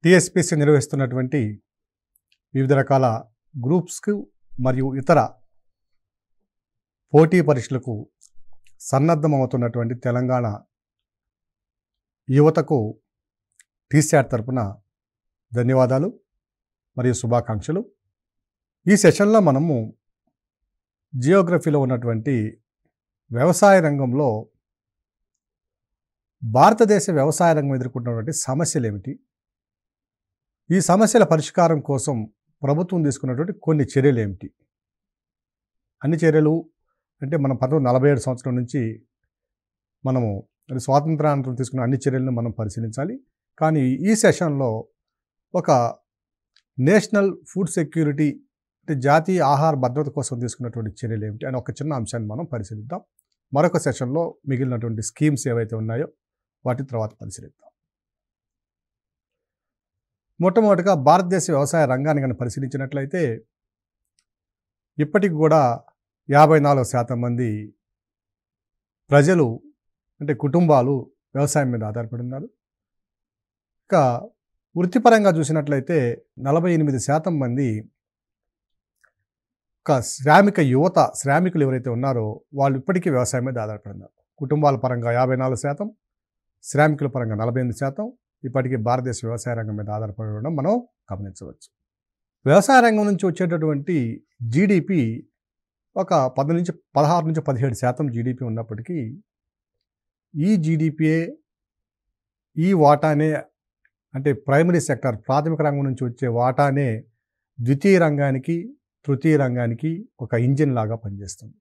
TSPC నిర్వహిస్తున్నటువంటి వివిధ రకాల గ్రూప్స్కు మరియు ఇతర పోటీ పరీక్షలకు సన్నద్ధమవుతున్నటువంటి తెలంగాణ యువతకు టీశాట్ తరపున ధన్యవాదాలు మరియు శుభాకాంక్షలు ఈ సెషన్లో మనము జియోగ్రఫీలో ఉన్నటువంటి వ్యవసాయ రంగంలో భారతదేశ వ్యవసాయ రంగం ఎదుర్కొంటున్నటువంటి సమస్యలు ఏమిటి ఈ సమస్యల పరిష్కారం కోసం ప్రభుత్వం తీసుకున్నటువంటి కొన్ని చర్యలు ఏమిటి అన్ని చర్యలు అంటే మనం పంతొమ్మిది నలభై ఏడు సంవత్సరం నుంచి మనము అది స్వాతంత్రానంతరం తీసుకున్న అన్ని చర్యలను మనం పరిశీలించాలి కానీ ఈ సెషన్లో ఒక నేషనల్ ఫుడ్ సెక్యూరిటీ అంటే జాతీయ ఆహార భద్రత కోసం తీసుకున్నటువంటి చర్యలు ఏమిటి అని ఒక చిన్న అంశాన్ని మనం పరిశీలిద్దాం మరొక సెషన్లో మిగిలినటువంటి స్కీమ్స్ ఏవైతే ఉన్నాయో వాటి తర్వాత పరిశీలిద్దాం మొట్టమొదటిగా భారతదేశ వ్యవసాయ రంగాన్ని కనుక పరిశీలించినట్లయితే ఇప్పటికి కూడా యాభై నాలుగు శాతం మంది ప్రజలు అంటే కుటుంబాలు వ్యవసాయం మీద ఆధారపడి ఉన్నారు ఇక వృత్తిపరంగా చూసినట్లయితే నలభై ఎనిమిది శాతం మంది ఒక శ్రామిక యువత శ్రామికులు ఎవరైతే ఉన్నారో వాళ్ళు ఇప్పటికీ వ్యవసాయం మీద ఆధారపడి ఉన్నారు కుటుంబాల పరంగా యాభై నాలుగు శాతం శ్రామికుల పరంగా నలభై ఎనిమిది శాతం ఇప్పటికీ భారతదేశ వ్యవసాయ రంగం మీద ఆధారపడి ఉండడం మనం గమనించవచ్చు వ్యవసాయ రంగం నుంచి వచ్చేటటువంటి జీడిపి ఒక పది నుంచి పదహారు నుంచి పదిహేడు శాతం జీడిపి ఉన్నప్పటికీ ఈ జీడిపియే ఈ వాటానే అంటే ప్రైమరీ సెక్టర్ ప్రాథమిక రంగం నుంచి వచ్చే వాటానే ద్వితీయ రంగానికి తృతీయ రంగానికి ఒక ఇంజిన్ లాగా పనిచేస్తుంది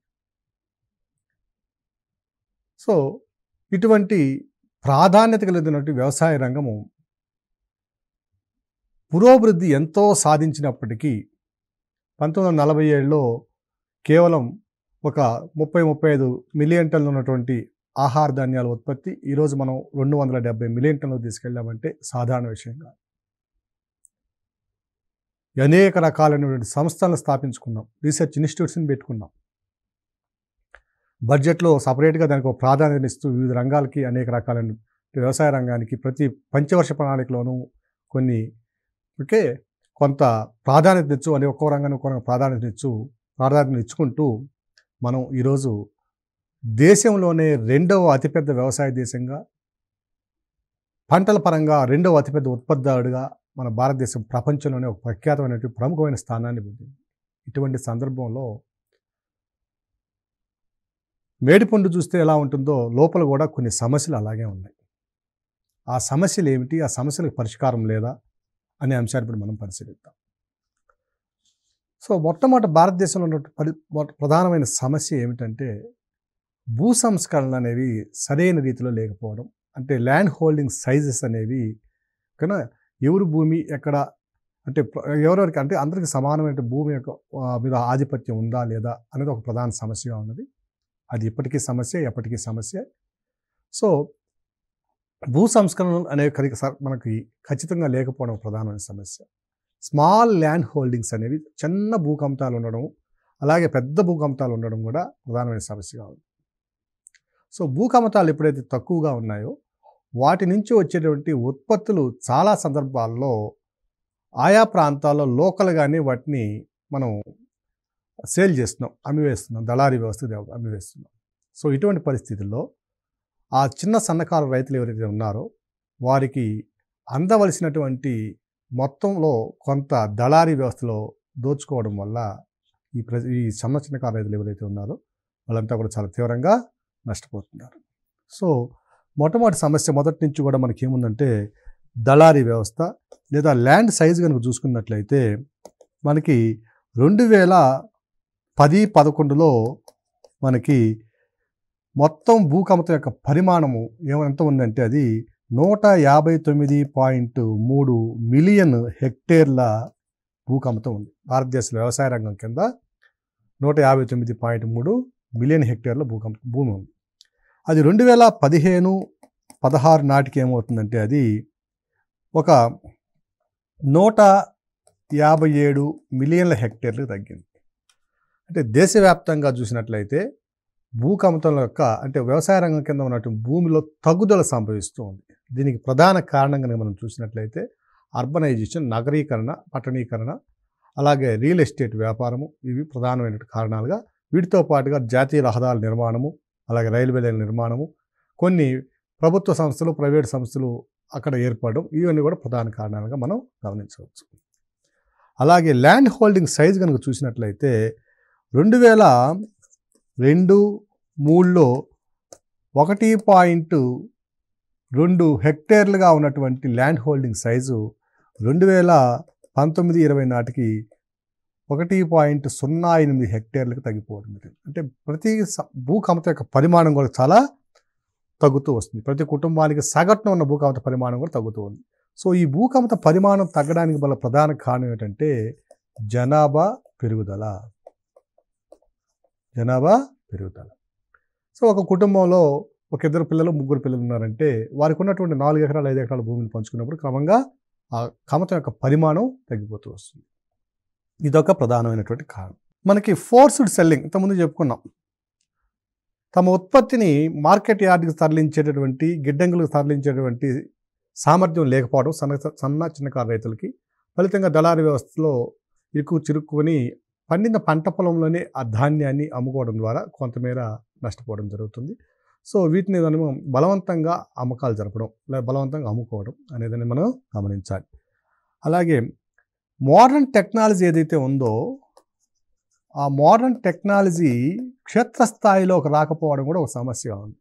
సో ఇటువంటి ప్రాధాన్యత కలిగినటువంటి వ్యవసాయ రంగము పురోభివృద్ధి ఎంతో సాధించినప్పటికీ పంతొమ్మిది వందల నలభై ఏడులో కేవలం ఒక ముప్పై ముప్పై ఐదు మిలియన్ టన్నులు ఉన్నటువంటి ఆహార ధాన్యాల ఉత్పత్తి ఈరోజు మనం రెండు వందల డెబ్బై మిలియన్ టన్నులు తీసుకెళ్ళామంటే సాధారణ విషయం కాదు అనేక రకాలైనటువంటి సంస్థలను స్థాపించుకున్నాం రీసెర్చ్ ఇన్స్టిట్యూట్స్ని పెట్టుకున్నాం బడ్జెట్లో సపరేట్గా దానికి ఒక ప్రాధాన్యత ఇస్తూ వివిధ రంగాలకి అనేక రకాలైన వ్యవసాయ రంగానికి ప్రతి పంచవర్ష ప్రణాళికలోనూ కొన్ని ఓకే కొంత ప్రాధాన్యత ఇచ్చు అని ఒక్కో రంగానికి ఒక్కో రంగం ప్రాధాన్యత ఇచ్చు ప్రాధాన్యత ఇచ్చుకుంటూ మనం ఈరోజు దేశంలోనే రెండవ అతిపెద్ద వ్యవసాయ దేశంగా పంటల పరంగా రెండవ అతిపెద్ద ఉత్పత్తిదారుడిగా మన భారతదేశం ప్రపంచంలోనే ఒక ప్రఖ్యాతమైనటువంటి ప్రముఖమైన స్థానాన్ని పొందింది ఇటువంటి సందర్భంలో మేడిపండు చూస్తే ఎలా ఉంటుందో లోపల కూడా కొన్ని సమస్యలు అలాగే ఉన్నాయి ఆ సమస్యలు ఏమిటి ఆ సమస్యలకు పరిష్కారం లేదా అనే అంశాన్ని ఇప్పుడు మనం పరిశీలిద్దాం సో మొట్టమొదటి భారతదేశంలో ఉన్న పరి మొట్ట- ప్రధానమైన సమస్య ఏమిటంటే భూ సంస్కరణలు అనేవి సరైన రీతిలో లేకపోవడం అంటే ల్యాండ్ హోల్డింగ్ సైజెస్ అనేవి కన్నా ఎవరు భూమి ఎక్కడ అంటే ప్ర- ఎవరెవరికి అంటే అందరికీ సమానమైన భూమి యొక్క ఆ, మీద ఆధిపత్యం ఉందా లేదా అనేది ఒక ప్రధాన సమస్యగా ఉన్నది అది ఇప్పటికీ సమస్య ఎప్పటికీ సమస్య సో భూ సంస్కరణలు అనేవి కనుక స- మనకి ఖచ్చితంగా లేకపోవడం ఒక ప్రధానమైన సమస్య స్మాల్ ల్యాండ్ హోల్డింగ్స్ అనేవి చిన్న భూకంపాలు ఉండడం అలాగే పెద్ద భూకంపాలు ఉండడం కూడా ప్రధానమైన సమస్యగా ఉంది సో భూకంపాలు ఎప్పుడైతే తక్కువగా ఉన్నాయో వాటి నుంచి వచ్చేటువంటి ఉత్పత్తులు చాలా సందర్భాల్లో ఆయా ప్రాంతాల్లో లోకల్గానే వాటిని మనం సేల్ చేస్తున్నాం అమ్మివేస్తున్నాం దళారీ వ్యవస్థ అమ్మివేస్తున్నాం సో ఇటువంటి పరిస్థితుల్లో ఆ చిన్న సన్నకారు రైతులు ఎవరైతే ఉన్నారో వారికి అందవలసినటువంటి మొత్తంలో కొంత దళారీ వ్యవస్థలో దోచుకోవడం వల్ల ఈ ప్ర ఈ చిన్న చిన్నకారు రైతులు ఎవరైతే ఉన్నారో వాళ్ళంతా కూడా చాలా తీవ్రంగా నష్టపోతున్నారు సో మొట్టమొదటి సమస్య మొదటి నుంచి కూడా మనకి ఏముందంటే దళారీ వ్యవస్థ లేదా ల్యాండ్ సైజ్ కనుక చూసుకున్నట్లయితే మనకి రెండు వేల పది పదకొండులో మనకి మొత్తం భూకంపం యొక్క పరిమాణము ఏమంత ఉందంటే అది నూట యాభై తొమ్మిది పాయింట్ మూడు మిలియన్ హెక్టేర్ల భూకంపం ఉంది భారతదేశ వ్యవసాయ రంగం కింద నూట యాభై తొమ్మిది పాయింట్ మూడు మిలియన్ హెక్టేర్ల భూకంప భూమి ఉంది అది రెండు వేల పదిహేను పదహారు నాటికి ఏమవుతుందంటే అది ఒక నూట యాభై ఏడు మిలియన్ల హెక్టేర్లకు తగ్గింది అంటే దేశవ్యాప్తంగా చూసినట్లయితే భూకంపం యొక్క అంటే వ్యవసాయ రంగం కింద ఉన్నటువంటి భూమిలో తగ్గుదల సంభవిస్తూ ఉంది దీనికి ప్రధాన కారణంగా మనం చూసినట్లయితే అర్బనైజేషన్ నగరీకరణ పట్టణీకరణ అలాగే రియల్ ఎస్టేట్ వ్యాపారము ఇవి ప్రధానమైన కారణాలుగా వీటితో పాటుగా జాతీయ రహదారుల నిర్మాణము అలాగే రైల్వేల నిర్మాణము కొన్ని ప్రభుత్వ సంస్థలు ప్రైవేట్ సంస్థలు అక్కడ ఏర్పడడం ఇవన్నీ కూడా ప్రధాన కారణాలుగా మనం గమనించవచ్చు అలాగే ల్యాండ్ హోల్డింగ్ సైజ్ కనుక చూసినట్లయితే రెండు వేల రెండు మూడులో ఒకటి పాయింట్ రెండు హెక్టేర్లుగా ఉన్నటువంటి ల్యాండ్ హోల్డింగ్ సైజు రెండు వేల పంతొమ్మిది ఇరవై నాటికి ఒకటి పాయింట్ సున్నా ఎనిమిది హెక్టేర్లకు తగ్గిపోవడం జరిగింది అంటే ప్రతి స- భూకమత యొక్క పరిమాణం కూడా చాలా తగ్గుతూ వస్తుంది ప్రతి కుటుంబానికి సగటున ఉన్న భూకమత పరిమాణం కూడా తగ్గుతూ ఉంది సో ఈ భూకమత పరిమాణం తగ్గడానికి గల ప్రధాన కారణం ఏంటంటే జనాభా పెరుగుదల జనాభా పెరుగుదల సో ఒక కుటుంబంలో ఒక ఇద్దరు పిల్లలు ముగ్గురు పిల్లలు ఉన్నారంటే వారికి ఉన్నటువంటి నాలుగు ఎకరాలు ఐదు ఎకరాల భూమిని పంచుకున్నప్పుడు క్రమంగా ఆ కమతం యొక్క పరిమాణం తగ్గిపోతూ వస్తుంది ఇదొక ప్రధానమైనటువంటి కారణం మనకి ఫోర్స్డ్ సెల్లింగ్ ఇంతకుముందు చెప్పుకున్నాం తమ ఉత్పత్తిని మార్కెట్ యార్డ్కి తరలించేటటువంటి గిడ్డంగులకు తరలించేటువంటి సామర్థ్యం లేకపోవడం సన్న సన్న చిన్నకారు రైతులకి ఫలితంగా దళారీ వ్యవస్థలో ఇరుకు చిరుక్కుని పండిన పంట పొలంలోనే ఆ ధాన్యాన్ని అమ్ముకోవడం ద్వారా కొంతమేర నష్టపోవడం జరుగుతుంది సో వీటిని మనం బలవంతంగా అమ్మకాలు జరపడం లేదా బలవంతంగా అమ్ముకోవడం అనేదాన్ని మనం గమనించాలి అలాగే మోడర్న్ టెక్నాలజీ ఏదైతే ఉందో ఆ మోడర్న్ టెక్నాలజీ క్షేత్రస్థాయిలోకి రాకపోవడం కూడా ఒక సమస్యగా ఉంది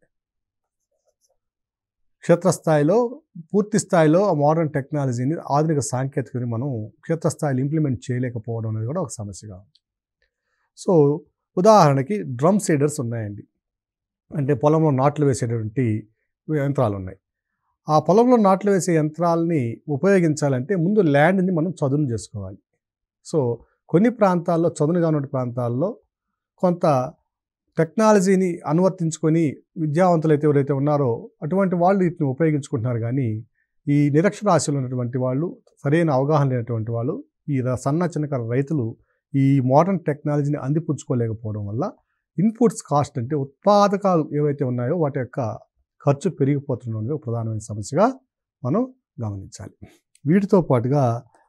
క్షేత్రస్థాయిలో పూర్తి స్థాయిలో ఆ మోడర్న్ టెక్నాలజీని ఆధునిక సాంకేతికని మనం క్షేత్రస్థాయిలో ఇంప్లిమెంట్ చేయలేకపోవడం అనేది కూడా ఒక సమస్యగా ఉంది సో ఉదాహరణకి డ్రమ్ సీడర్స్ ఉన్నాయండి అంటే పొలంలో నాట్లు వేసేటువంటి యంత్రాలు ఉన్నాయి ఆ పొలంలో నాట్లు వేసే యంత్రాలని ఉపయోగించాలంటే ముందు ల్యాండ్ని మనం చదును చేసుకోవాలి సో కొన్ని ప్రాంతాల్లో చదునుగా ఉన్న ప్రాంతాల్లో కొంత టెక్నాలజీని అనువర్తించుకొని విద్యావంతులు అయితే ఎవరైతే ఉన్నారో అటువంటి వాళ్ళు వీటిని ఉపయోగించుకుంటున్నారు కానీ ఈ నిరక్షరాస్యులు ఉన్నటువంటి వాళ్ళు సరైన అవగాహన లేనటువంటి వాళ్ళు ఈ ర- సన్న చిన్నకారు రైతులు ఈ మోడర్న్ టెక్నాలజీని అందిపుచ్చుకోలేకపోవడం వల్ల ఇన్పుట్స్ కాస్ట్ అంటే ఉత్పాదకాలు ఏవైతే ఉన్నాయో వాటి యొక్క ఖర్చు పెరిగిపోతుండడం అనేది ఒక ప్రధానమైన సమస్యగా మనం గమనించాలి వీటితో పాటుగా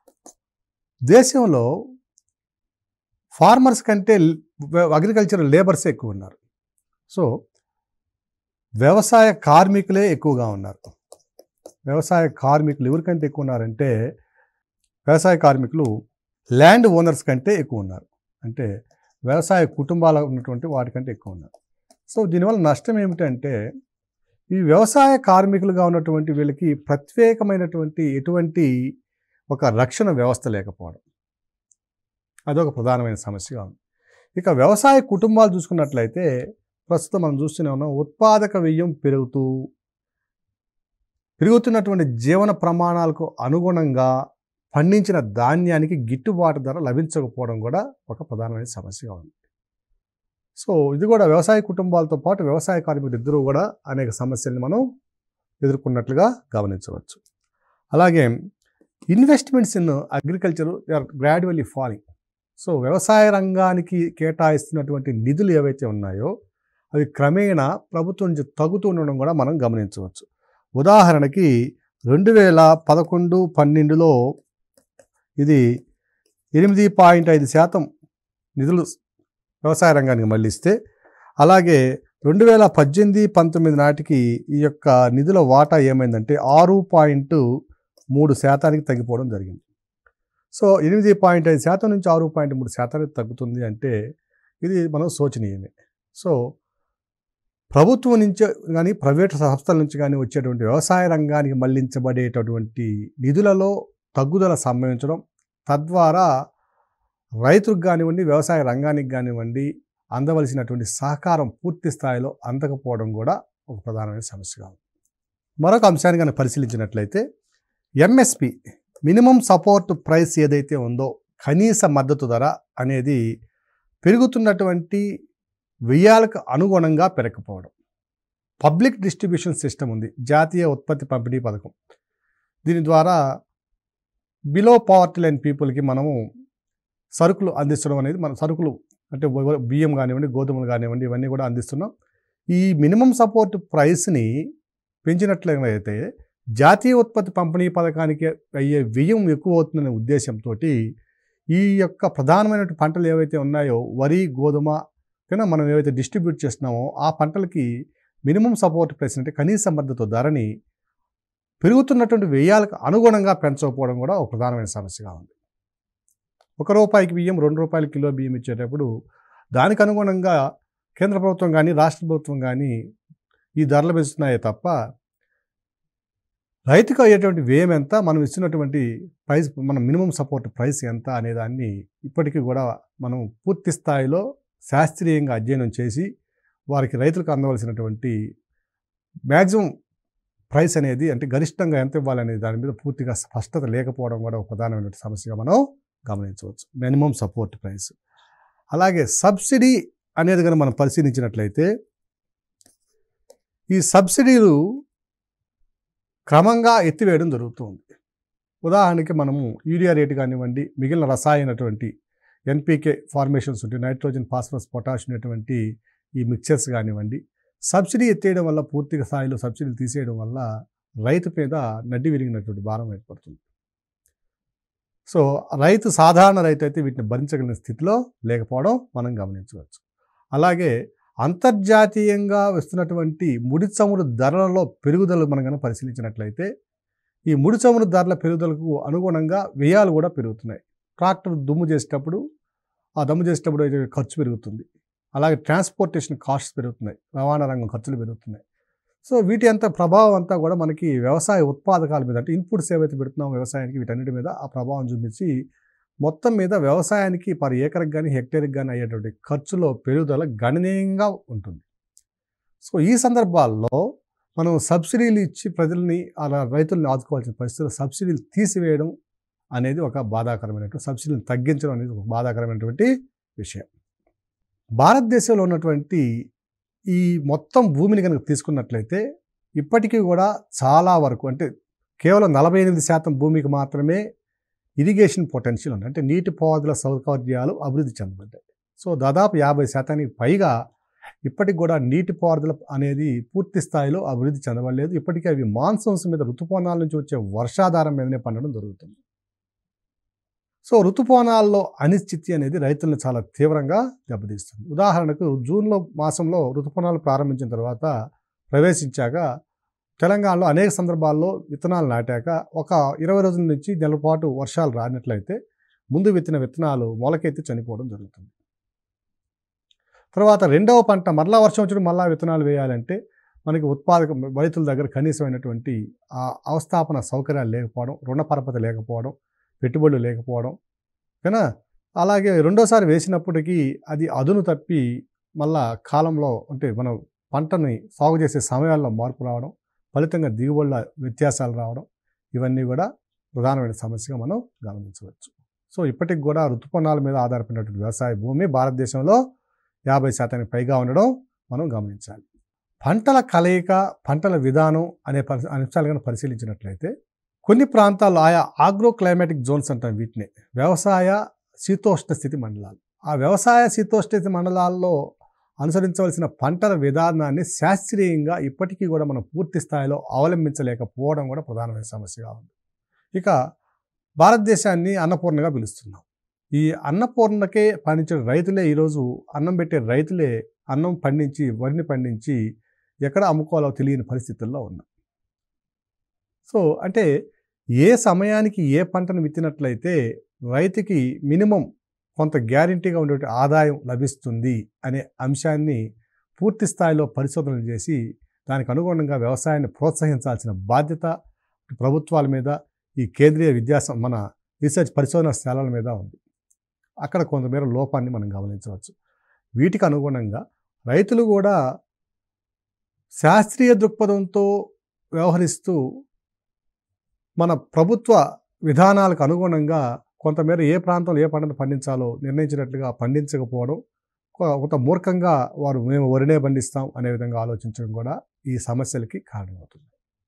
దేశంలో ఫార్మర్స్ కంటే అగ్రికల్చర్ లేబర్సే ఎక్కువ ఉన్నారు సో వ్యవసాయ కార్మికులే ఎక్కువగా ఉన్నారు వ్యవసాయ కార్మికులు ఎవరికంటే ఎక్కువ ఉన్నారంటే వ్యవసాయ కార్మికులు ల్యాండ్ ఓనర్స్ కంటే ఎక్కువ ఉన్నారు అంటే వ్యవసాయ కుటుంబాల ఉన్నటువంటి వాటికంటే ఎక్కువ ఉన్నారు సో దీనివల్ల నష్టం ఏమిటంటే ఈ వ్యవసాయ కార్మికులుగా ఉన్నటువంటి వీళ్ళకి ప్రత్యేకమైనటువంటి ఎటువంటి ఒక రక్షణ వ్యవస్థ లేకపోవడం అదొక ప్రధానమైన సమస్యగా ఉంది ఇక వ్యవసాయ కుటుంబాలు చూసుకున్నట్లయితే ప్రస్తుతం మనం చూస్తూనే ఉన్నాం ఉత్పాదక వ్యయం పెరుగుతూ పెరుగుతున్నటువంటి జీవన ప్రమాణాలకు అనుగుణంగా పండించిన ధాన్యానికి గిట్టుబాటు ధర లభించకపోవడం కూడా ఒక ప్రధానమైన సమస్యగా ఉంది సో ఇది కూడా వ్యవసాయ కుటుంబాలతో పాటు వ్యవసాయ కార్మికులు ఇద్దరూ కూడా అనేక సమస్యల్ని మనం ఎదుర్కొన్నట్లుగా గమనించవచ్చు అలాగే investments in agriculture are gradually falling so వ్యవసాయ రంగానికి కేటాయిస్తున్నటువంటి నిధులు ఏవైతే ఉన్నాయో అవి క్రమేణా ప్రభుత్వం నుంచి తగ్గుతూ ఉండడం కూడా మనం గమనించవచ్చు ఉదాహరణకి రెండు వేల పదకొండు పన్నెండులో ఇది ఎనిమిది పాయింట్ ఐదు శాతం నిధులు వ్యవసాయ రంగానికి మళ్ళిస్తే అలాగే రెండు వేల పద్దెనిమిది పంతొమ్మిది నాటికి ఈ యొక్క నిధుల వాటా ఏమైందంటే ఆరు పాయింట్ మూడు శాతానికి తగ్గిపోవడం జరిగింది సో ఎనిమిది పాయింట్ ఐదు శాతం నుంచి ఆరు పాయింట్ మూడు శాతానికి తగ్గుతుంది అంటే ఇది మనం శోచనీయమే సో ప్రభుత్వం నుంచి కానీ ప్రైవేట్ సంస్థల నుంచి కానీ వచ్చేటువంటి వ్యవసాయ రంగానికి మళ్లించబడేటటువంటి నిధులలో తగ్గుదల సంభవించడం తద్వారా రైతులకు కానివ్వండి వ్యవసాయ రంగానికి కానివ్వండి అందవలసినటువంటి సహకారం పూర్తి స్థాయిలో అందకపోవడం కూడా ఒక ప్రధానమైన సమస్యగా ఉంది మరొక అంశాన్ని కనుక పరిశీలించినట్లయితే ఎంఎస్పి మినిమం సపోర్ట్ ప్రైస్ ఏదైతే ఉందో కనీస మద్దతు ధర అనేది పెరుగుతున్నటువంటి వ్యయాలకు అనుగుణంగా పెరగకపోవడం పబ్లిక్ డిస్ట్రిబ్యూషన్ సిస్టమ్ ఉంది జాతీయ ఉత్పత్తి పంపిణీ పథకం దీని ద్వారా బిలో పవర్టీ లైన్ పీపుల్కి మనము సరుకులు అందించడం అనేది మన సరుకులు అంటే వ- బియ్యం కానివ్వండి గోధుమలు కానివ్వండి ఇవన్నీ కూడా అందిస్తున్నాం ఈ మినిమం సపోర్ట్ ప్రైస్ని పెంచినట్లయితే జాతీయ ఉత్పత్తి పంపిణీ పథకానికి అయ్యే వ్యయం ఎక్కువ అవుతుందనే ఉద్దేశంతో ఈ యొక్క ప్రధానమైన పంటలు ఏవైతే ఉన్నాయో వరి గోధుమ కన్నా మనం ఏవైతే డిస్ట్రిబ్యూట్ చేస్తున్నామో ఆ పంటలకి మినిమం సపోర్ట్ ప్రైస్ అంటే కనీస మద్దతు ధరని పెరుగుతున్నటువంటి వ్యయాలకు అనుగుణంగా పెంచకపోవడం కూడా ఒక ప్రధానమైన సమస్యగా ఉంది ఒక రూపాయికి బియ్యం రెండు రూపాయల కిలో బియ్యం ఇచ్చేటప్పుడు దానికి అనుగుణంగా కేంద్ర ప్రభుత్వం కానీ రాష్ట్ర ప్రభుత్వం కానీ ఈ ధరలు పెంచుతున్నాయే తప్ప రైతుకు అయ్యేటువంటి వ్యయం ఎంత మనం ఇచ్చినటువంటి ప్రైస్ మన మినిమం సపోర్ట్ ప్రైస్ ఎంత అనే దాన్ని ఇప్పటికీ కూడా మనం పూర్తి స్థాయిలో శాస్త్రీయంగా అధ్యయనం చేసి వారికి రైతులకు అందవలసినటువంటి మ్యాక్సిమం ప్రైస్ అనేది అంటే గరిష్టంగా ఎంత ఇవ్వాలనే దాని మీద పూర్తిగా స్పష్టత లేకపోవడం కూడా ఒక ప్రధానమైన సమస్యగా మనం గమనించవచ్చు మినిమం సపోర్ట్ ప్రైస్ అలాగే సబ్సిడీ అనేది కనుక మనం పరిశీలించినట్లయితే ఈ సబ్సిడీలు క్రమంగా ఎత్తివేయడం జరుగుతుంది ఉదాహరణకి మనము యూరియా రేటు కానివ్వండి మిగిలిన రసాయనటువంటి ఎన్పికే ఫార్మేషన్స్ ఉంటాయి నైట్రోజన్ ఫాస్ఫరస్ పొటాష్ అనేటువంటి ఈ మిక్చర్స్ కానివ్వండి సబ్సిడీ ఎత్తేయడం వల్ల పూర్తిగా స్థాయిలో సబ్సిడీలు తీసేయడం వల్ల రైతు మీద నడ్డి విరిగినటువంటి భారం ఏర్పడుతుంది సో రైతు సాధారణ రైతు అయితే వీటిని భరించగలిగిన స్థితిలో లేకపోవడం మనం గమనించవచ్చు అలాగే అంతర్జాతీయంగా వస్తున్నటువంటి ముడి చమురు ధరలలో పెరుగుదల మనం కనుక పరిశీలించినట్లయితే ఈ ముడి చమురు ధరల పెరుగుదలకు అనుగుణంగా వ్యయాలు కూడా పెరుగుతున్నాయి ట్రాక్టర్ దుమ్ము చేసేటప్పుడు ఆ దమ్ము చేసేటప్పుడు అయితే ఖర్చు పెరుగుతుంది అలాగే ట్రాన్స్పోర్టేషన్ కాస్ట్స్ పెరుగుతున్నాయి రవాణా రంగం ఖర్చులు పెరుగుతున్నాయి సో వీటి అంత ప్రభావం అంతా కూడా మనకి వ్యవసాయ ఉత్పాదకాల మీద అంటే ఇన్పుట్స్ ఏవైతే పెడుతున్నామో వ్యవసాయానికి వీటన్నిటి మీద ఆ ప్రభావం చూపించి మొత్తం మీద వ్యవసాయానికి పర్ ఏకర్కి కానీ హెక్టేర్కి కానీ అయ్యేటువంటి ఖర్చులో పెరుగుదల గణనీయంగా ఉంటుంది సో ఈ సందర్భాల్లో మనం సబ్సిడీలు ఇచ్చి ప్రజల్ని అలా రైతుల్ని ఆదుకోవాల్సిన పరిస్థితుల్లో సబ్సిడీలు తీసివేయడం అనేది ఒక బాధాకరమైనటువంటి సబ్సిడీని తగ్గించడం అనేది ఒక బాధాకరమైనటువంటి విషయం భారతదేశంలో ఉన్నటువంటి ఈ మొత్తం భూమిని కనుక తీసుకున్నట్లయితే ఇప్పటికీ కూడా చాలా వరకు అంటే కేవలం నలభై ఎనిమిది శాతం భూమికి మాత్రమే ఇరిగేషన్ పొటెన్షియల్ ఉంది అంటే నీటిపారుదల సౌకర్యాలు అభివృద్ధి చెందబడ్డాయి సో దాదాపు యాభై శాతానికి పైగా ఇప్పటికి కూడా నీటిపారుదల అనేది పూర్తి స్థాయిలో అభివృద్ధి చెందబడలేదు ఇప్పటికీ అవి మాన్సూన్స్ మీద ఋతుపవనాల నుంచి వచ్చే వర్షాధారం మీదనే పండడం జరుగుతుంది సో ఋతుపవనాల్లో అనిశ్చితి అనేది రైతులను చాలా తీవ్రంగా దెబ్బతీస్తుంది ఉదాహరణకు జూన్లో మాసంలో ఋతుపవనాలు ప్రారంభించిన తర్వాత ప్రవేశించాక తెలంగాణలో అనేక సందర్భాల్లో విత్తనాలు నాటాక ఒక ఇరవై రోజుల నుంచి నెల పాటు వర్షాలు రానట్లయితే ముందు విత్తిన విత్తనాలు మొలకెత్తి చనిపోవడం జరుగుతుంది తర్వాత రెండవ పంట మరలా వర్షం వచ్చి మళ్ళా విత్తనాలు వేయాలంటే మనకి ఉత్పాదక రైతుల దగ్గర కనీసమైనటువంటి ఆ అవస్థాపన సౌకర్యాలు లేకపోవడం రుణపరపత లేకపోవడం పెట్టుబడులు లేకపోవడం కానీ అలాగే రెండోసారి వేసినప్పటికీ అది అదును తప్పి మళ్ళా కాలంలో అంటే మనం పంటని సాగు చేసే సమయాల్లో మార్పు రావడం ఫలితంగా దిగుబడుల వ్యత్యాసాలు రావడం ఇవన్నీ కూడా ప్రధానమైన సమస్యగా మనం గమనించవచ్చు సో ఇప్పటికి కూడా ఋతుపవనాల మీద ఆధారపడినటువంటి వ్యవసాయ భూమి భారతదేశంలో యాభై శాతానికి పైగా ఉండడం మనం గమనించాలి పంటల కలయిక పంటల విధానం అనే పరి అంశాలు కనుక పరిశీలించినట్లయితే కొన్ని ప్రాంతాల్లో ఆయా ఆగ్రో క్లైమాటిక్ జోన్స్ అంటాం వీటిని వ్యవసాయ శీతోష్ణ స్థితి మండలాలు ఆ వ్యవసాయ శీతోష్ణ స్థితి మండలాల్లో అనుసరించవలసిన పంటల విధానాన్ని శాస్త్రీయంగా ఇప్పటికీ కూడా మనం పూర్తి స్థాయిలో అవలంబించలేకపోవడం కూడా ప్రధానమైన సమస్యగా ఉంది ఇక భారతదేశాన్ని అన్నపూర్ణగా పిలుస్తున్నాం ఈ అన్నపూర్ణకే పండించే రైతులే ఈరోజు అన్నం పెట్టే రైతులే అన్నం పండించి వరిని పండించి ఎక్కడ అమ్ముకోవాలో తెలియని పరిస్థితుల్లో ఉన్నాం సో అంటే ఏ సమయానికి ఏ పంటను విత్తినట్లయితే రైతుకి మినిమం కొంత గ్యారంటీగా ఉండే ఆదాయం లభిస్తుంది అనే అంశాన్ని పూర్తి స్థాయిలో పరిశోధనలు చేసి దానికి అనుగుణంగా వ్యవసాయాన్ని ప్రోత్సహించాల్సిన బాధ్యత ప్రభుత్వాల మీద ఈ కేంద్రీయ విద్యా సం- మన రీసెర్చ్ పరిశోధన స్థలాల మీద ఉంది అక్కడ కొంతమేర లోపాన్ని మనం గమనించవచ్చు వీటికి అనుగుణంగా రైతులు కూడా శాస్త్రీయ దృక్పథంతో వ్యవహరిస్తూ మన ప్రభుత్వ విధానాలకు అనుగుణంగా కొంతమేర ఏ ప్రాంతంలో ఏ పంటను పండించాలో నిర్ణయించినట్లుగా పండించకపోవడం కొ- కొంత మూర్ఖంగా వారు మేము వరినే పండిస్తాం అనే విధంగా ఆలోచించడం కూడా ఈ సమస్యలకి కారణమవుతుంది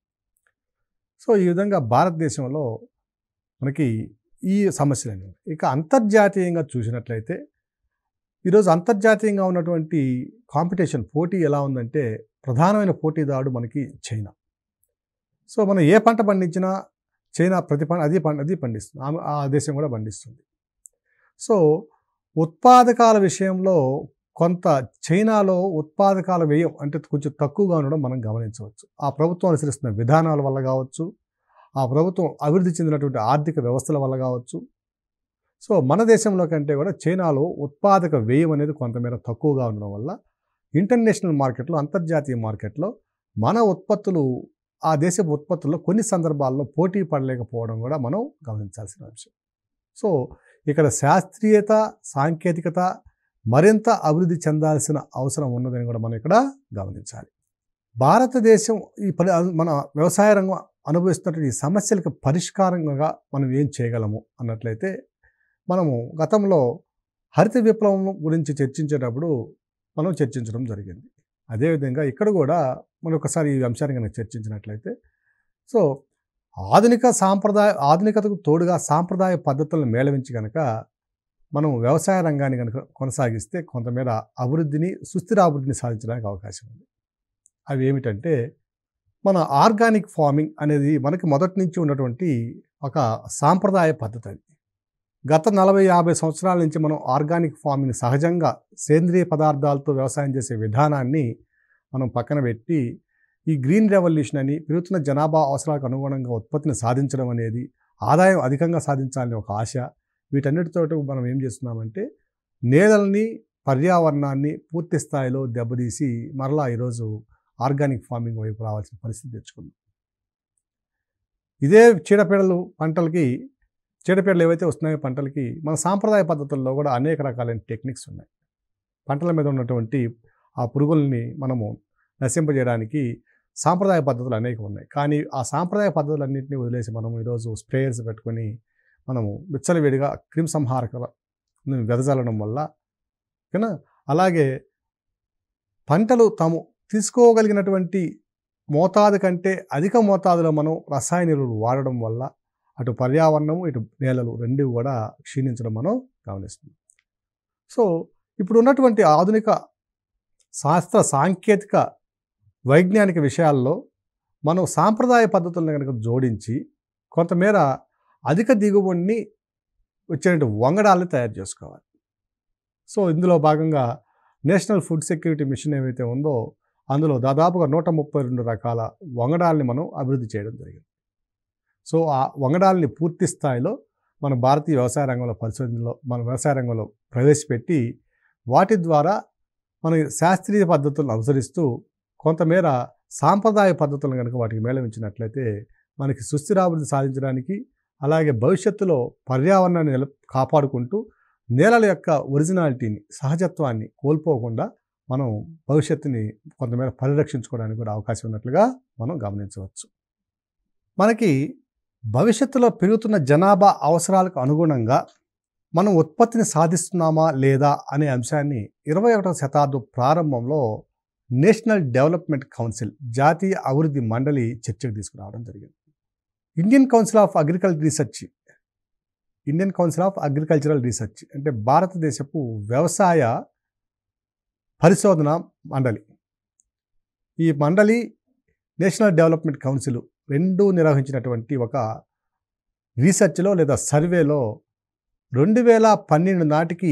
సో ఈ విధంగా భారతదేశంలో మనకి ఈ సమస్యలు అనేవి ఉన్నాయి. ఇక అంతర్జాతీయంగా చూసినట్లయితే ఈరోజు అంతర్జాతీయంగా ఉన్నటువంటి కాంపిటీషన్ పోటీ ఎలా ఉందంటే ప్రధానమైన పోటీదారుడు మనకి చైనా సో మనం ఏ పంట పండించినా చైనా ప్రతి పంట అది పంట అది పండిస్తుంది ఆమె ఆ దేశం కూడా పండిస్తుంది సో ఉత్పాదకాల విషయంలో కొంత చైనాలో ఉత్పాదకాల వ్యయం అంటే కొంచెం తక్కువగా ఉండడం మనం గమనించవచ్చు ఆ ప్రభుత్వం అనుసరిస్తున్న విధానాల వల్ల కావచ్చు ఆ ప్రభుత్వం అభివృద్ధి చెందినటువంటి ఆర్థిక వ్యవస్థల వల్ల కావచ్చు సో మన దేశంలో కంటే కూడా చైనాలో ఉత్పాదక వ్యయం అనేది కొంతమేర తక్కువగా ఉండడం వల్ల ఇంటర్నేషనల్ మార్కెట్లో అంతర్జాతీయ మార్కెట్లో మన ఉత్పత్తులు ఆ దేశపు ఉత్పత్తుల్లో కొన్ని సందర్భాల్లో పోటీ పడలేకపోవడం కూడా మనం గమనించాల్సిన అంశం సో ఇక్కడ శాస్త్రీయత సాంకేతికత మరింత అభివృద్ధి చెందాల్సిన అవసరం ఉన్నదని కూడా మనం ఇక్కడ గమనించాలి భారతదేశం ఈ పరి మన వ్యవసాయ రంగం అనుభవిస్తున్నటువంటి ఈ సమస్యలకు పరిష్కారంగా మనం ఏం చేయగలము అన్నట్లయితే మనము గతంలో హరిత విప్లవం గురించి చర్చించేటప్పుడు మనం చర్చించడం జరిగింది అదేవిధంగా ఇక్కడ కూడా మనం ఒకసారి ఈ అంశాన్ని కనుక చర్చించినట్లయితే సో ఆధునిక సాంప్రదాయ ఆధునికతకు తోడుగా సాంప్రదాయ పద్ధతులను మేళవించి కనుక మనం వ్యవసాయ రంగాన్ని కనుక కొనసాగిస్తే కొంతమేర అభివృద్ధిని సుస్థిర అభివృద్ధిని సాధించడానికి అవకాశం ఉంది అవి ఏమిటంటే మన ఆర్గానిక్ ఫార్మింగ్ అనేది మనకి మొదటి నుంచి ఉన్నటువంటి ఒక సాంప్రదాయ పద్ధతి అది గత నలభై యాభై సంవత్సరాల నుంచి మనం ఆర్గానిక్ ఫార్మింగ్ సహజంగా సేంద్రియ పదార్థాలతో వ్యవసాయం చేసే విధానాన్ని మనం పక్కన పెట్టి ఈ గ్రీన్ రెవల్యూషన్ అని పెరుగుతున్న జనాభా అవసరాలకు అనుగుణంగా ఉత్పత్తిని సాధించడం అనేది ఆదాయం అధికంగా సాధించాలని ఒక ఆశ వీటన్నిటితో మనం ఏం చేస్తున్నామంటే నేలల్ని పర్యావరణాన్ని పూర్తి స్థాయిలో దెబ్బతీసి మరలా ఈరోజు ఆర్గానిక్ ఫార్మింగ్ వైపు రావాల్సిన పరిస్థితి తెచ్చుకుంది ఇదే చీడపీడలు పంటలకి చీడపీడలు ఏవైతే వస్తున్నాయో పంటలకి మన సాంప్రదాయ పద్ధతుల్లో కూడా అనేక రకాలైన టెక్నిక్స్ ఉన్నాయి పంటల మీద ఉన్నటువంటి ఆ పురుగుల్ని మనము నశింపజేయడానికి సాంప్రదాయ పద్ధతులు అనేక ఉన్నాయి కానీ ఆ సాంప్రదాయ పద్ధతులన్నింటినీ వదిలేసి మనం ఈరోజు స్ప్రేయర్స్ పెట్టుకొని మనము విచ్చలవిడిగా క్రిమి సంహారక వెదజల్లడం వల్ల ఓకేనా అలాగే పంటలు తాము తీసుకోగలిగినటువంటి మోతాదు కంటే అధిక మోతాదులో మనం రసాయన ఎరువులు వాడడం వల్ల అటు పర్యావరణము ఇటు నేలలు రెండు కూడా క్షీణించడం మనం గమనిస్తున్నాం సో ఇప్పుడు ఉన్నటువంటి ఆధునిక శాస్త్ర సాంకేతిక వైజ్ఞానిక విషయాల్లో మనం సాంప్రదాయ పద్ధతులను కనుక జోడించి కొంతమేర అధిక దిగుబడిని వచ్చేటువంటి వంగడాలను తయారు చేసుకోవాలి సో ఇందులో భాగంగా నేషనల్ ఫుడ్ సెక్యూరిటీ మిషన్ ఏవైతే ఉందో అందులో దాదాపుగా నూట ముప్పై రెండు రకాల వంగడాలని మనం అభివృద్ధి చేయడం జరిగింది సో ఆ వంగడాలని పూర్తి స్థాయిలో మన భారతీయ వ్యవసాయ రంగంలో పరిశోధనలో మన వ్యవసాయ రంగంలో ప్రవేశపెట్టి వాటి ద్వారా మన శాస్త్రీయ పద్ధతులను అనుసరిస్తూ కొంతమేర సాంప్రదాయ పద్ధతులను కనుక వాటికి మేళవించినట్లయితే మనకి సుస్థిరాభివృద్ధి సాధించడానికి అలాగే భవిష్యత్తులో పర్యావరణాన్ని నిల కాపాడుకుంటూ నేలల యొక్క ఒరిజినాలిటీని సహజత్వాన్ని కోల్పోకుండా మనం భవిష్యత్తుని కొంతమేర పరిరక్షించుకోవడానికి కూడా అవకాశం ఉన్నట్లుగా మనం గమనించవచ్చు మనకి భవిష్యత్తులో పెరుగుతున్న జనాభా అవసరాలకు అనుగుణంగా మనం ఉత్పత్తిని సాధిస్తున్నామా లేదా అనే అంశాన్ని ఇరవై ఒకటవ శతాబ్దం ప్రారంభంలో నేషనల్ డెవలప్మెంట్ కౌన్సిల్ జాతీయ అభివృద్ధి మండలి చర్చకు తీసుకురావడం జరిగింది Indian council of agriculture research Indian council of agricultural research అంటే భారతదేశపు వ్యవసాయ పరిశోధన మండలి ఈ మండలి నేషనల్ డెవలప్మెంట్ కౌన్సిల్ రెండు నిర్వహించినటువంటి ఒక రీసెర్చ్లో లేదా సర్వేలో రెండు వేల పన్నెండు నాటికి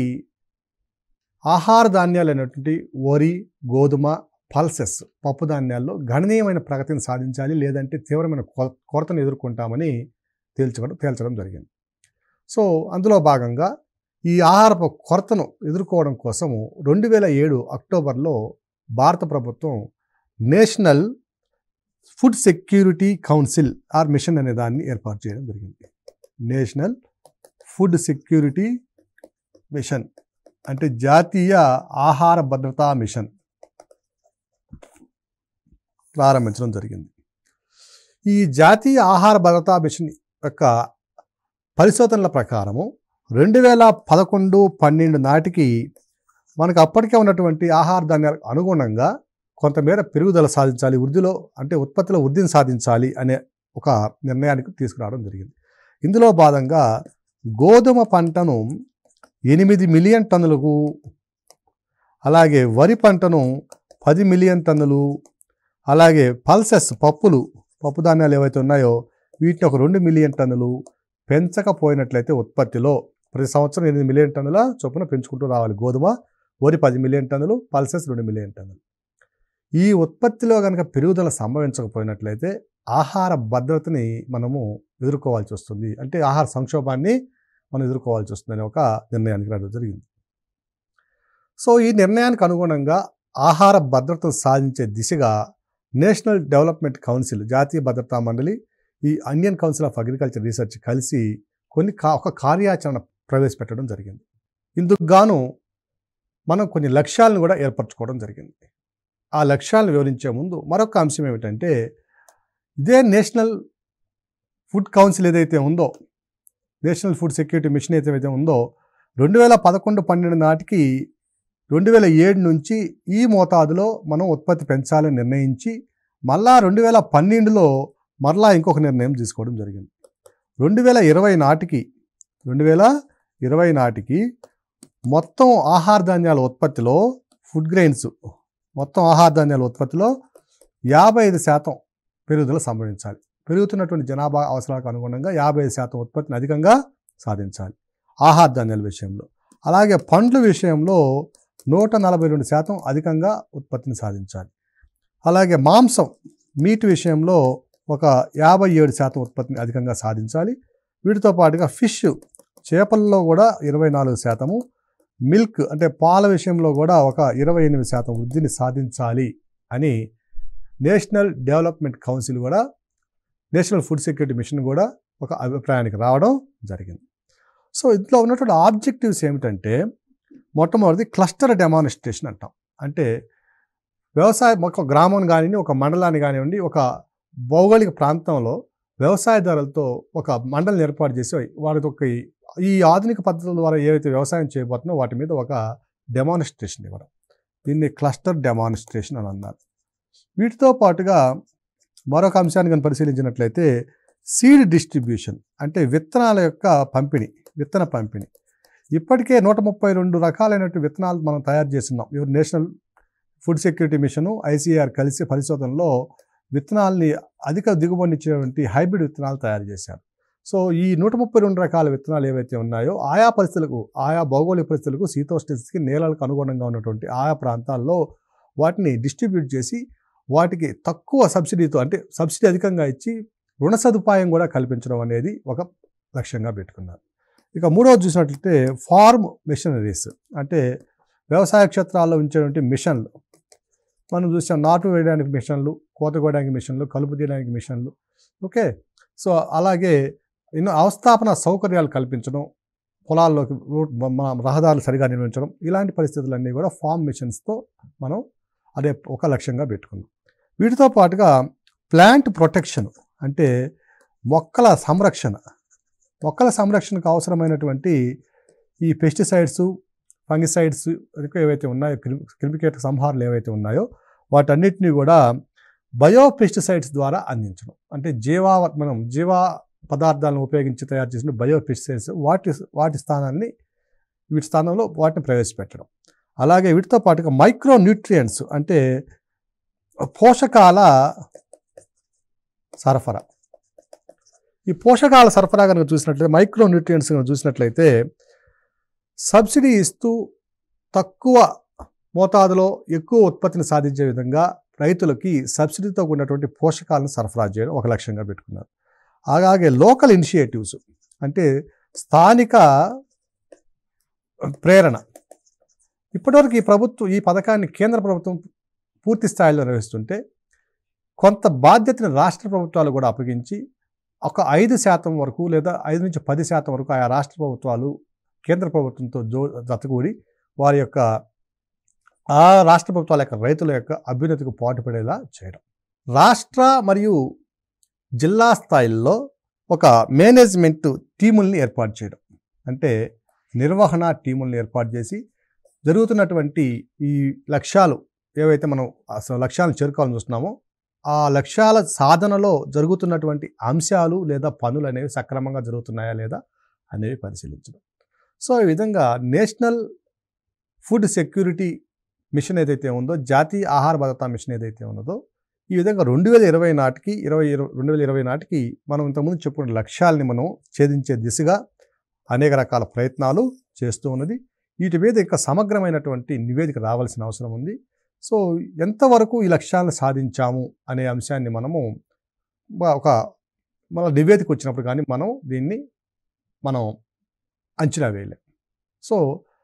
ఆహార ధాన్యాలు అనేటువంటి వరి గోధుమ పల్సెస్ పప్పు ధాన్యాల్లో గణనీయమైన ప్రగతిని సాధించాలి లేదంటే తీవ్రమైన కొ- కొరతను ఎదుర్కొంటామని తేల్చడం తేల్చడం జరిగింది సో అందులో భాగంగా ఈ ఆహారపు కొరతను ఎదుర్కోవడం కోసము రెండు వేల ఏడు అక్టోబర్లో భారత ప్రభుత్వం national food security council or mission అనే దాన్ని ఏర్పాటు చేయడం జరిగింది నేషనల్ ఫుడ్ సెక్యూరిటీ మిషన్ అంటే జాతీయ ఆహార భద్రతా మిషన్ ప్రారంభించడం జరిగింది ఈ జాతీయ ఆహార భద్రతా మిషన్ యొక్క పరిశోధనల ప్రకారము రెండు వేల పదకొండు పన్నెండు నాటికి మనకు అప్పటికే ఉన్నటువంటి ఆహార ధాన్యాలకు అనుగుణంగా కొంతమేర పెరుగుదల సాధించాలి వృద్ధిలో అంటే ఉత్పత్తిలో వృద్ధిని సాధించాలి అనే ఒక నిర్ణయానికి తీసుకురావడం జరిగింది ఇందులో భాగంగా గోధుమ పంటను ఎనిమిది మిలియన్ టన్నులకు అలాగే వరి పంటను పది మిలియన్ టన్నులు అలాగే పల్సెస్ పప్పులు పప్పు ధాన్యాలు ఏవైతే ఉన్నాయో వీటిని ఒక రెండు మిలియన్ టన్నులు పెంచకపోయినట్లయితే ఉత్పత్తిలో ప్రతి సంవత్సరం ఎనిమిది మిలియన్ టన్నుల చొప్పున పెంచుకుంటూ రావాలి గోధుమ వరి పది మిలియన్ టన్నులు పల్సెస్ రెండు మిలియన్ టన్నులు ఈ ఉత్పత్తిలో కనుక పెరుగుదల సంభవించకపోయినట్లయితే ఆహార భద్రతని మనము ఎదుర్కోవాల్సి వస్తుంది అంటే ఆహార సంక్షోభాన్ని మనం ఎదుర్కోవాల్సి వస్తుందని ఒక నిర్ణయానికి రావడం జరిగింది సో ఈ నిర్ణయానికి అనుగుణంగా ఆహార భద్రతను సాధించే దిశగా నేషనల్ డెవలప్మెంట్ కౌన్సిల్ జాతీయ భద్రతా మండలి ఈ Indian council of agriculture research కలిసి కొన్ని కా ఒక కార్యాచరణ ప్రవేశపెట్టడం జరిగింది ఇందుకు గాను మనం కొన్ని లక్ష్యాలను కూడా ఏర్పరచుకోవడం జరిగింది ఆ లక్ష్యాలను వివరించే ముందు మరొక అంశం ఏమిటంటే ఇదే నేషనల్ ఫుడ్ కౌన్సిల్ ఏదైతే ఉందో నేషనల్ ఫుడ్ సెక్యూరిటీ మిషన్ ఏదైతే ఉందో రెండు వేల పదకొండు పన్నెండు నాటికి రెండు వేల ఏడు నుంచి ఈ మోతాదులో మనం ఉత్పత్తి పెంచాలని నిర్ణయించి మళ్ళా రెండు వేల పన్నెండులో మరలా ఇంకొక నిర్ణయం తీసుకోవడం జరిగింది రెండు వేల ఇరవై నాటికి రెండు వేల ఇరవై నాటికి మొత్తం ఆహార ధాన్యాల ఉత్పత్తిలో ఫుడ్ గ్రెయిన్స్ మొత్తం ఆహార ధాన్యాల ఉత్పత్తిలో యాభై ఐదు శాతం పెరుగుదల సంభవించాలి పెరుగుతున్నటువంటి జనాభా అవసరాలకు అనుగుణంగా యాభై ఐదు శాతం ఉత్పత్తిని అధికంగా సాధించాలి ఆహార ధాన్యాల విషయంలో అలాగే పండ్ల విషయంలో నూట నలభై రెండు శాతం అధికంగా ఉత్పత్తిని సాధించాలి అలాగే మాంసం మీట్ విషయంలో ఒక యాభై ఏడు శాతం ఉత్పత్తిని అధికంగా సాధించాలి వీటితో పాటుగా ఫిష్ చేపల్లో కూడా ఇరవై నాలుగు శాతము మిల్క్ అంటే పాల విషయంలో కూడా ఒక ఇరవై ఎనిమిది శాతం వృద్ధిని సాధించాలి అని నేషనల్ డెవలప్మెంట్ కౌన్సిల్ కూడా నేషనల్ ఫుడ్ సెక్యూరిటీ మిషన్ కూడా ఒక అభిప్రాయానికి రావడం జరిగింది సో ఇందులో ఉన్నటువంటి ఆబ్జెక్టివ్స్ ఏమిటంటే మొట్టమొదటిది క్లస్టర్ డెమానిస్ట్రేషన్ అంటాం అంటే వ్యవసాయ ఒక గ్రామం కానివ్వండి ఒక మండలాన్ని కానివ్వండి ఒక భౌగోళిక ప్రాంతంలో వ్యవసాయదారులతో ఒక మండలిని ఏర్పాటు చేసి వారికి ఒక ఈ ఆధునిక పద్ధతుల ద్వారా ఏవైతే వ్యవసాయం చేయబోతుందో వాటి మీద ఒక డెమానిస్ట్రేషన్ ఇవ్వడం దీన్ని క్లస్టర్ డెమానిస్ట్రేషన్ అని అన్నారు వీటితో పాటుగా మరొక అంశాన్ని కానీ పరిశీలించినట్లయితే సీడ్ డిస్ట్రిబ్యూషన్ అంటే విత్తనాల యొక్క పంపిణీ విత్తన పంపిణీ ఇప్పటికే నూట ముప్పై రెండు రకాలైనటువంటి విత్తనాలు మనం తయారు చేస్తున్నాం ఇవి national food security mission I C R కలిసి పరిశోధనలో విత్తనాల్ని అధిక దిగుబడినిచ్చేటువంటి హైబ్రిడ్ విత్తనాలు తయారు చేశారు సో ఈ నూట ముప్పై రెండు రకాల విత్తనాలు ఏవైతే ఉన్నాయో ఆయా పరిస్థితులకు ఆయా భౌగోళిక పరిస్థితులకు శీతోష్ణస్థితికి నేలలకు అనుగుణంగా ఉన్నటువంటి ఆయా ప్రాంతాల్లో వాటిని డిస్ట్రిబ్యూట్ చేసి వాటికి తక్కువ సబ్సిడీతో అంటే సబ్సిడీ అధికంగా ఇచ్చి రుణ సదుపాయం కూడా కల్పించడం అనేది ఒక లక్ష్యంగా పెట్టుకున్నారు ఇక మూడవది చూసినట్లయితే ఫార్మ్ మిషనరీస్ అంటే వ్యవసాయ క్షేత్రాల్లో ఉంచేటువంటి మిషన్లు మనం చూసాం నాటు వేయడానికి మిషన్లు కోత కోయడానికి మిషన్లు కలుపు తీయడానికి మిషన్లు ఓకే సో అలాగే ఎన్నో అవస్థాపన సౌకర్యాలు కల్పించడం పొలాల్లోకి రూట్ మన రహదారులు సరిగా నిర్మించడం ఇలాంటి పరిస్థితులన్నీ కూడా ఫార్మ్ మిషన్స్తో మనం అదే ఒక లక్ష్యంగా పెట్టుకున్నాం వీటితో పాటుగా ప్లాంట్ ప్రొటెక్షన్ అంటే మొక్కల సంరక్షణ మొక్కల సంరక్షణకు అవసరమైనటువంటి ఈ పెస్టిసైడ్స్ ఫంగిసైడ్స్ ఏవైతే ఉన్నాయో క్రిమికేట సంహారాలు ఏవైతే ఉన్నాయో వాటన్నిటిని కూడా బయో పెస్టిసైడ్స్ ద్వారా అందించడం అంటే జీవా మనం జీవా పదార్థాలను ఉపయోగించి తయారు చేసిన బయో పెస్టిసైడ్స్ వాటి వాటి స్థానాన్ని వీటి స్థానంలో వాటిని ప్రవేశపెట్టడం అలాగే వీటితో పాటుగా మైక్రో న్యూట్రియంట్స్ అంటే పోషకాల సరఫరా ఈ పోషకాల సరఫరా కనుక చూసినట్లయితే మైక్రో న్యూట్రియంట్స్ కనుక చూసినట్లయితే సబ్సిడీ ఇస్తూ తక్కువ మోతాదులో ఎక్కువ ఉత్పత్తిని సాధించే విధంగా రైతులకి సబ్సిడీతో ఉన్నటువంటి పోషకాలను సరఫరా చేయడం ఒక లక్ష్యంగా పెట్టుకున్నారు అలాగే లోకల్ ఇనిషియేటివ్స్ అంటే స్థానిక ప్రేరణ ఇప్పటివరకు ఈ ప్రభుత్వం ఈ పథకాన్ని కేంద్ర ప్రభుత్వం పూర్తి స్థాయిలో నిర్వహిస్తుంటే కొంత బాధ్యతను రాష్ట్ర ప్రభుత్వాలు కూడా అప్పగించి ఒక ఐదు శాతం వరకు లేదా ఐదు నుంచి పది శాతం వరకు ఆయా రాష్ట్ర ప్రభుత్వాలు కేంద్ర ప్రభుత్వంతో జో జతకూడి వారి యొక్క ఆ రాష్ట్ర ప్రభుత్వాల యొక్క రైతుల యొక్క అభ్యున్నతికి పాటుపడేలా చేయడం రాష్ట్ర మరియు జిల్లా స్థాయిల్లో ఒక మేనేజ్మెంట్ టీముల్ని ఏర్పాటు చేయడం అంటే నిర్వహణ టీముల్ని ఏర్పాటు చేసి జరుగుతున్నటువంటి ఈ లక్ష్యాలు ఏవైతే మనం అసలు లక్ష్యాలను చేరుకోవాలని చూస్తున్నామో ఆ లక్ష్యాల సాధనలో జరుగుతున్నటువంటి అంశాలు లేదా పనులు అనేవి సక్రమంగా జరుగుతున్నాయా లేదా అనేవి పరిశీలించడం సో ఈ విధంగా నేషనల్ ఫుడ్ సెక్యూరిటీ మిషన్ ఏదైతే ఉందో జాతీయ ఆహార భద్రతా మిషన్ ఏదైతే ఉన్నదో ఈ విధంగా రెండు వేల ఇరవై నాటికి ఇరవై ఇరవై రెండు వేల ఇరవై నాటికి మనం ఇంతకుముందు చెప్పుకున్న లక్ష్యాలని మనం ఛేదించే దిశగా అనేక రకాల ప్రయత్నాలు చేస్తూ ఉన్నది వీటి మీద ఇంకా సమగ్రమైనటువంటి నివేదిక రావాల్సిన అవసరం ఉంది సో ఎంతవరకు ఈ లక్ష్యాలను సాధించాము అనే అంశాన్ని మనము బ- ఒక మన నివేదిక వచ్చినప్పుడు కానీ మనం దీన్ని మనం అంచనా వేయలేం సో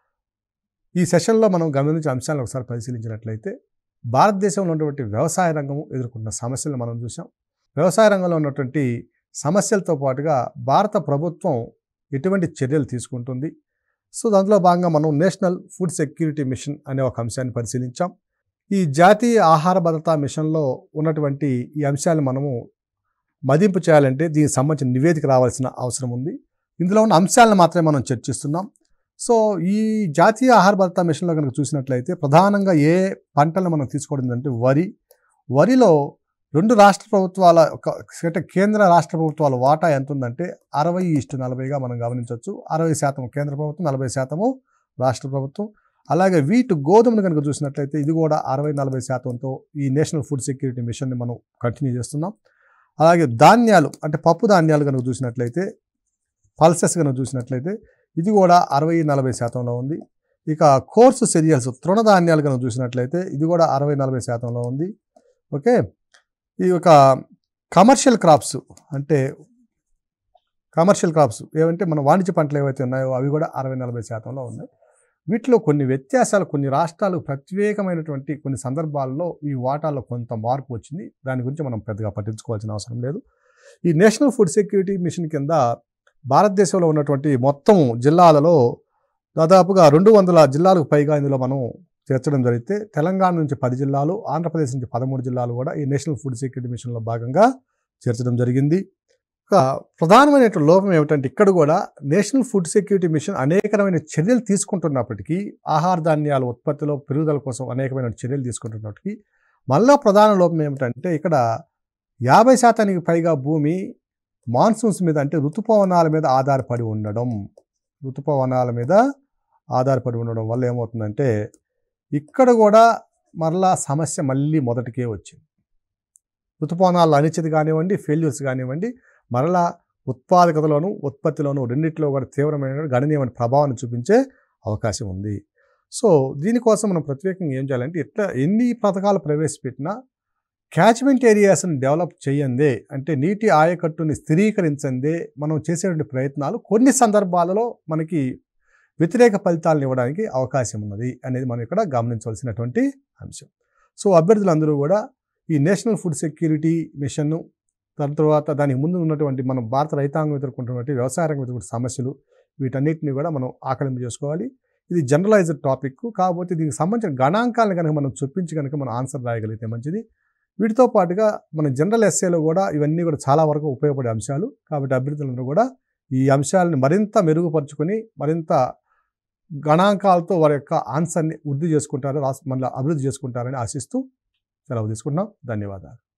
ఈ సెషన్లో మనం గమనించే అంశాలను ఒకసారి పరిశీలించినట్లయితే భారతదేశంలో ఉన్నటువంటి వ్యవసాయ రంగం ఎదుర్కొంటున్న సమస్యలను మనం చూసాం వ్యవసాయ రంగంలో ఉన్నటువంటి సమస్యలతో పాటుగా భారత ప్రభుత్వం ఎటువంటి చర్యలు తీసుకుంటుంది సో దాంట్లో భాగంగా మనం నేషనల్ ఫుడ్ సెక్యూరిటీ మిషన్ అనే ఒక అంశాన్ని పరిశీలించాం ఈ జాతీయ ఆహార భద్రతా మిషన్లో ఉన్నటువంటి ఈ అంశాలను మనము మదింపు చేయాలంటే దీనికి సంబంధించిన నివేదిక రావాల్సిన అవసరం ఉంది ఇందులో ఉన్న అంశాలను మాత్రమే మనం చర్చిస్తున్నాం సో ఈ జాతీయ ఆహార భద్రతా మిషన్లో కనుక చూసినట్లయితే ప్రధానంగా ఏ పంటలను మనం తీసుకోవడం అంటే వరి వరిలో రెండు రాష్ట్ర ప్రభుత్వాల ఒక అంటే కేంద్ర రాష్ట్ర ప్రభుత్వాల వాటా ఎంత ఉందంటే అరవై ఇష్టు నలభైగా మనం గమనించవచ్చు అరవై శాతం కేంద్ర ప్రభుత్వం నలభై శాతము రాష్ట్ర ప్రభుత్వం అలాగే వీటి గోధుమను కనుక చూసినట్లయితే ఇది కూడా అరవై నలభై శాతంతో ఈ నేషనల్ ఫుడ్ సెక్యూరిటీ మిషన్ని మనం కంటిన్యూ చేస్తున్నాం అలాగే ధాన్యాలు అంటే పప్పు ధాన్యాలు కనుక చూసినట్లయితే పల్సెస్ కనుక చూసినట్లయితే ఇది కూడా అరవై నలభై శాతంలో ఉంది ఇక కోర్సు సిరియల్స్ తృణధాన్యాలు కనుక చూసినట్లయితే ఇది కూడా అరవై నలభై శాతంలో ఉంది ఓకే ఈ యొక్క కమర్షియల్ క్రాప్స్ అంటే కమర్షియల్ క్రాప్స్ ఏమంటే మన వాణిజ్య పంటలు ఏవైతే ఉన్నాయో అవి కూడా అరవై నలభై శాతంలో ఉన్నాయి వీటిలో కొన్ని వ్యత్యాసాలు కొన్ని రాష్ట్రాలు ప్రత్యేకమైనటువంటి కొన్ని సందర్భాల్లో ఈ వాటాలో కొంత మార్పు వచ్చింది దాని గురించి మనం పెద్దగా పట్టించుకోవాల్సిన అవసరం లేదు ఈ నేషనల్ ఫుడ్ సెక్యూరిటీ మిషన్ కింద భారతదేశంలో ఉన్నటువంటి మొత్తం జిల్లాలలో దాదాపుగా రెండు వందల జిల్లాలకు పైగా ఇందులో మనం చేర్చడం జరిగితే తెలంగాణ నుంచి పది జిల్లాలు ఆంధ్రప్రదేశ్ నుంచి పదమూడు జిల్లాలు కూడా ఈ నేషనల్ ఫుడ్ సెక్యూరిటీ మిషన్లో భాగంగా చేర్చడం జరిగింది ఒక ప్రధానమైనటువంటి లోపం ఏమిటంటే ఇక్కడ కూడా నేషనల్ ఫుడ్ సెక్యూరిటీ మిషన్ అనేకమైన చర్యలు తీసుకుంటున్నప్పటికీ ఆహార ధాన్యాల ఉత్పత్తిలో పెరుగుదల కోసం అనేకమైన చర్యలు తీసుకుంటున్నప్పటికీ మళ్ళా ప్రధాన లోపం ఏమిటంటే ఇక్కడ యాభై శాతానికి పైగా భూమి మాన్సూన్స్ మీద అంటే ఋతుపవనాల మీద ఆధారపడి ఉండడం ఋతుపవనాల మీద ఆధారపడి ఉండడం వల్ల ఏమవుతుందంటే ఇక్కడ కూడా మరలా సమస్య మళ్ళీ మొదటికే వచ్చింది ఋతుపవనాల అనిశ్చితి కానివ్వండి ఫెయిల్యూర్స్ కానివ్వండి మరలా ఉత్పాదకతలోను ఉత్పత్తిలోను రెండింటిలో కూడా తీవ్రమైన గణనీయమైన ప్రభావాన్ని చూపించే అవకాశం ఉంది సో దీనికోసం మనం ప్రత్యేకంగా ఏం చేయాలంటే ఎట్లా ఎన్ని పథకాలు ప్రవేశపెట్టినా క్యాచ్మెంట్ ఏరియాస్ని డెవలప్ చేయందే అంటే నీటి ఆయకట్టుని స్థిరీకరించందే మనం చేసేటువంటి ప్రయత్నాలు కొన్ని సందర్భాలలో మనకి వ్యతిరేక ఫలితాలను ఇవ్వడానికి అవకాశం ఉన్నది అనేది మనం ఇక్కడ గమనించవలసినటువంటి అంశం సో అభ్యర్థులందరూ కూడా ఈ నేషనల్ ఫుడ్ సెక్యూరిటీ మిషన్ను దాని తర్వాత దానికి ముందు ఉన్నటువంటి మనం భారత రైతాంగం ఎదుర్కొంటున్నటువంటి వ్యవసాయ రంగం ఎదుర్కొంటున్న సమస్యలు వీటన్నిటిని కూడా మనం ఆకలింపు చేసుకోవాలి ఇది జనరలైజ్డ్ టాపిక్ కాకపోతే దీనికి సంబంధించిన గణాంకాలను కనుక మనం చొప్పించి కనుక మనం ఆన్సర్ రాయగలిగితే మంచిది వీటితో పాటుగా మన జనరల్ ఎస్ఏలో కూడా ఇవన్నీ కూడా చాలా వరకు ఉపయోగపడే అంశాలు కాబట్టి అభ్యర్థులందరూ కూడా ఈ అంశాలను మరింత మెరుగుపరుచుకొని మరింత గణాంకాలతో వారి యొక్క ఆన్సర్ని వృద్ధి చేసుకుంటారు రాస్ మళ్ళీ అభివృద్ధి చేసుకుంటారని ఆశిస్తూ సెలవు తీసుకుంటున్నాం ధన్యవాదాలు